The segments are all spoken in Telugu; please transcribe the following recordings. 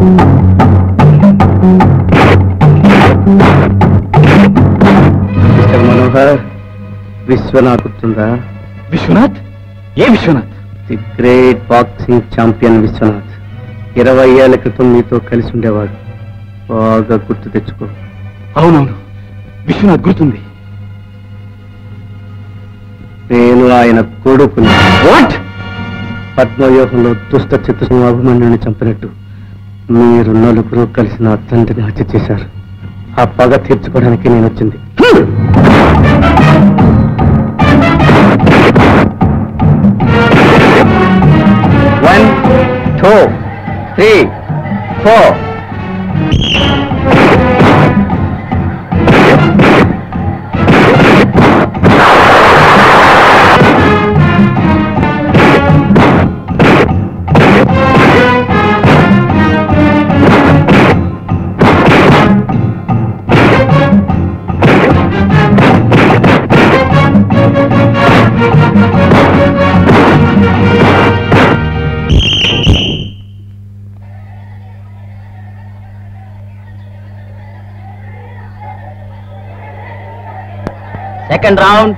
మిస్టర్ మనోహర్ విశ్వనాథ్ గుర్తుందా విశ్వనాథ్ ఏ Vishwanath the great boxing champion Vishwanath ఇరవై ఏళ్ల క్రితం మీతో కలిసి ఉండేవాడు బాగా గుర్తు తెచ్చుకో అవునవును విశ్వనాథ్ గుర్తుంది నేను ఆయన కొడుకుని వాట్ పద్మవ్యూహంలో దుష్ట చిత్రసింహ అభిమన్యుని చంపినట్టు మీరు నలుగురు కలిసి నా తండ్రిని హత్య చేశారు ఆ పగ తీర్చుకోవడానికి నేను వచ్చింది one two three four second round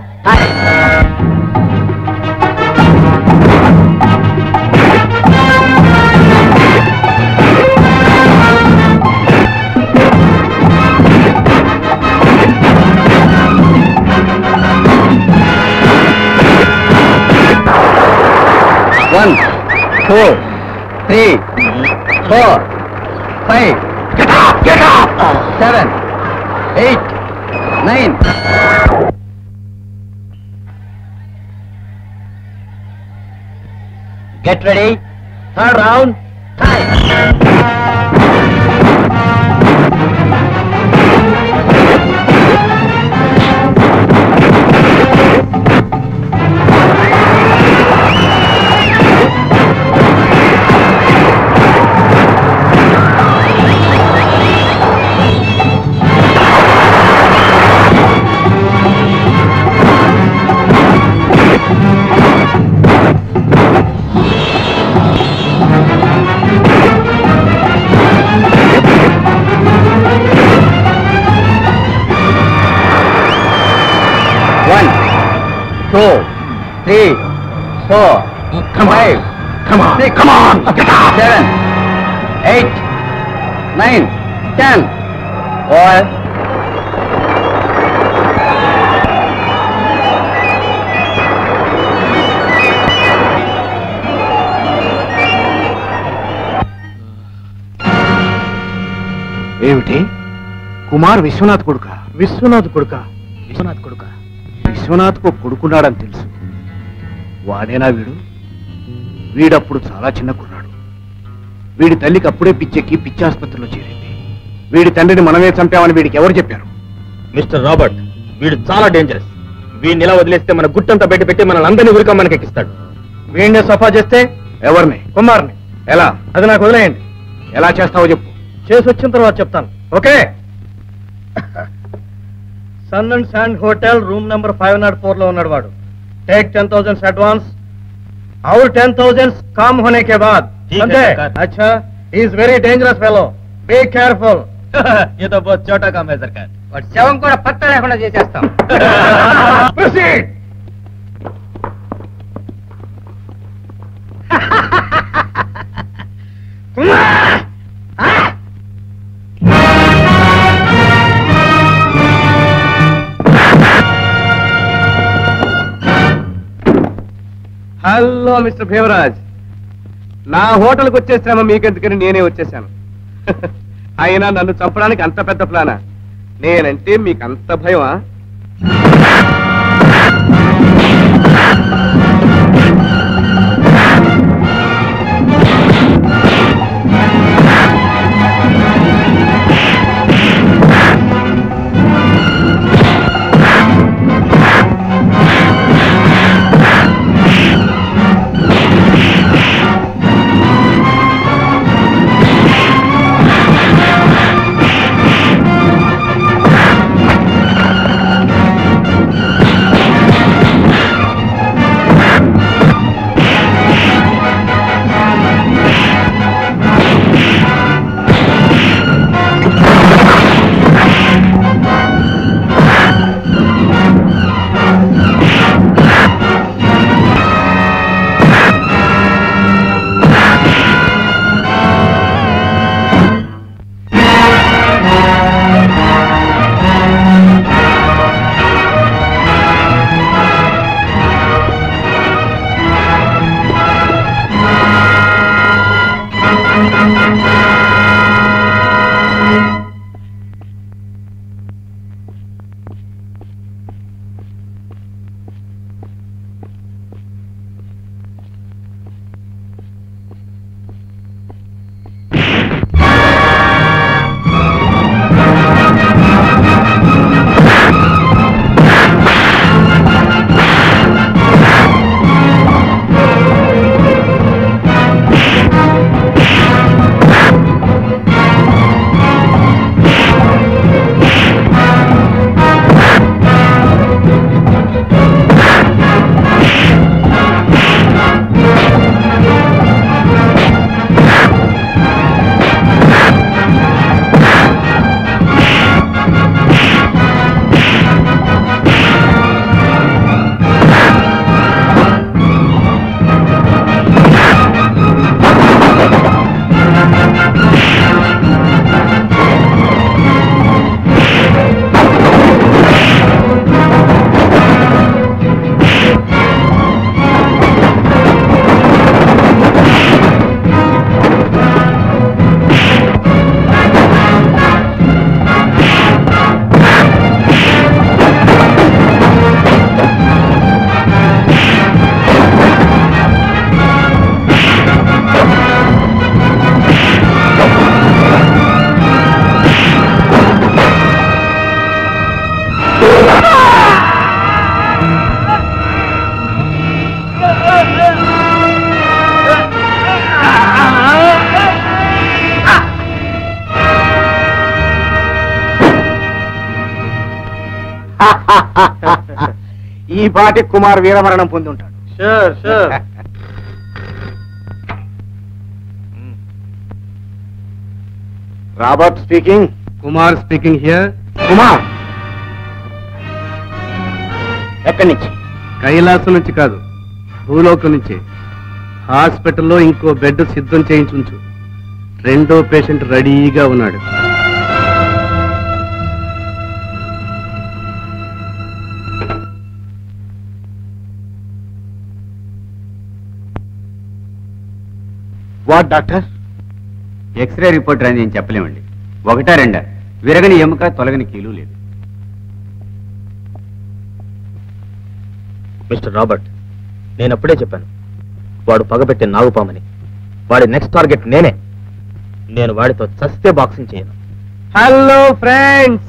one two three four five seven eight nine get ready third round one two three four five six seven eight nine ten all ఏమిటి కుమార్ విశ్వనాథ్ కొడుక విశ్వనాథ్ కొడుక విశ్వనాథ్ కొడుక విశ్వనాథ్కు కొడుకున్నాడని తెలుసు వాడేనా వీడు వీడప్పుడు చాలా చిన్న కుర్రాడు వీడి తల్లికి అప్పుడే పిచ్చెక్కి పిచ్చాసుపత్రిలో చేరింది వీడి తండ్రిని మనమే చంపామని వీడికి ఎవరు చెప్పారు మిస్టర్ రాబర్ట్ వీడు చాలా డేంజరస్ వీడిని ఇలా వదిలేస్తే మన గుట్టంతా బయట పెట్టి మనల్ని అందరినీ ఉరికా మనకి ఎక్కిస్తాడు వీడిని సఫా చేస్తే ఎవరిని కుమార్ని ఎలా అది నాకు వదిలేయండి ఎలా చేస్తావో చెప్పు చేసి వచ్చిన తర్వాత చెప్తాను okay sun and sand hotel room number five not four లో ఉన్నాడు వాడు టేక్ టెన్ థౌసండ్ అడ్వాన్స్ और टेन थाउजेंड काम होने के बाद ठीक है, समझे सरकार। अच्छा is very dangerous fellow be careful ये तो बहुत छोटा काम है सरकार వాడు శవం కూడా పత్త లేకుండా చేసేస్తాం Proceed. హలో మిస్టర్ భీమరాజ్ నా హోటల్కి వచ్చే శ్రమ మీకెందుకని నేనే వచ్చేసాను అయినా నన్ను చంపడానికి అంత పెద్ద ప్లానా నేనంటే మీకు అంత భయమా ఈ పాటి కుమార్ వీరమరణం పొంది ఉంటాడు sure sure Robert speaking Kumar speaking here Kumar ఎక్కడి నుంచి కైలాసం నుంచి కాదు భూలోకం నుంచి హాస్పిటల్లో ఇంకో బెడ్ సిద్ధం చేయించుంచు రెండో పేషెంట్ రెడీగా ఉన్నాడు వాట్ డాక్టర్ ఎక్స్రే రిపోర్ట్ అని నేను చెప్పలేమండి ఒకటా రెండా విరగని ఎముక తొలగని కీలు లేదు మిస్టర్ రాబర్ట్ నేను అప్పుడే చెప్పాను వాడు పగబెట్టే నాగుపామని వాడి నెక్స్ట్ టార్గెట్ నేనే నేను వాడితో చస్తే బాక్సింగ్ చేయను hello friends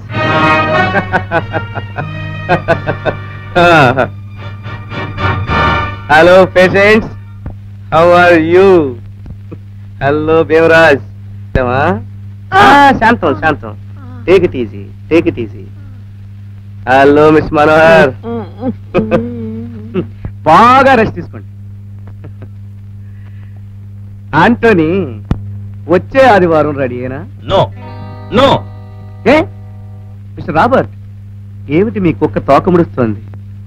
hello patients how are you hello Devaraj శాంతం శాంతం take it easy take it easy hello miss Manohar బాగా రెస్ట్ తీసుకోండి ఆంటోనీ వచ్చే ఆదివారం రెడీయేనా నో నో ఏ మిస్టర్ రాబర్ట్ ఏమిటి మీ కుక్క తోక ముడుస్తోంది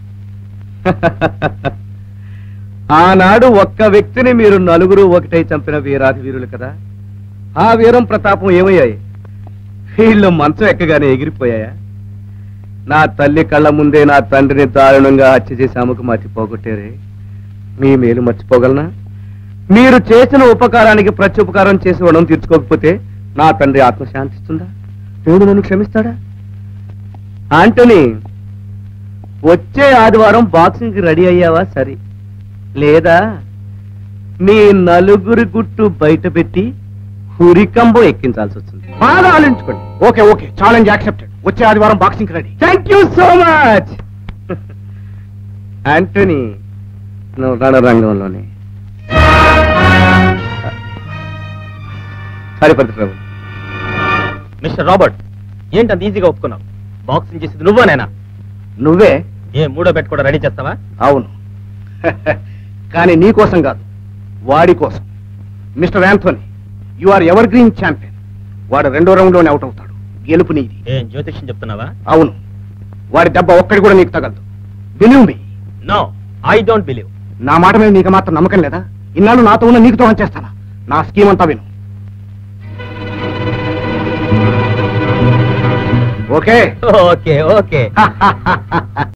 ఆనాడు ఒక్క వ్యక్తిని మీరు నలుగురు ఒకటై చంపిన వీరాధి వీరులు కదా ఆ వీరం ప్రతాపం ఏమయ్యాయి వీళ్ళు మంచం ఎక్కగానే ఎగిరిపోయాయా నా తల్లి కళ్ళ ముందే నా తండ్రిని దారుణంగా హత్య చేసి అమ్మకు మతి పోగొట్టారే మీ మేలు మర్చిపోగలనా మీరు చేసిన ఉపకారానికి ప్రతి ఉపకారం చేసి రుణం తీర్చుకోకపోతే నా తండ్రి ఆత్మ శాంతిస్తుందా దేవుడు నన్ను క్షమిస్తాడా ఆంటనీ వచ్చే ఆదివారం బాక్సింగ్ కి రెడీ అయ్యావా సరే లేదా మీ నలుగురి గుట్టు బయట పెట్టి హురికంబో ఎక్కించాల్సి వస్తుంది బాగా ఆలోచించుకోండి ఓకే ఓకే ఛాలెంజ్ యాక్సెప్టెడ్ వచ్చే ఆదివారం boxing ready thank you so much Antony నువ్వు రణరంగంలోనే హరిపతి మిస్టర్ రాబర్ట్ ఏంటి అంత ఈజీగా ఒప్పుకున్నావు బాక్సింగ్ చేసేది నువ్వా నేనా నువ్వే ఏ మూడో బెట్ కూడా రెడీ చేస్తావా అవును కానీ నీ కోసం కాదు వాడి కోసం mister Anthony you are evergreen champion వాడు రెండో రౌండ్ లోనే అవుట్ అవుతాడు గెలుపు నీది ఏం జ్యోతిష్యం చెప్తున్నావా అవును వాడి దెబ్బ ఒక్కడి కూడా నీకు తగలదు believe me no I don't believe నా మాట మీద నీకు మాత్రం నమ్మకం లేదా ఇన్నాళ్ళు నాతో ఉన్న నీకు దూరం చేస్తానా నా స్కీమ్ అంతా విను ఓకే ఓకే ఓకే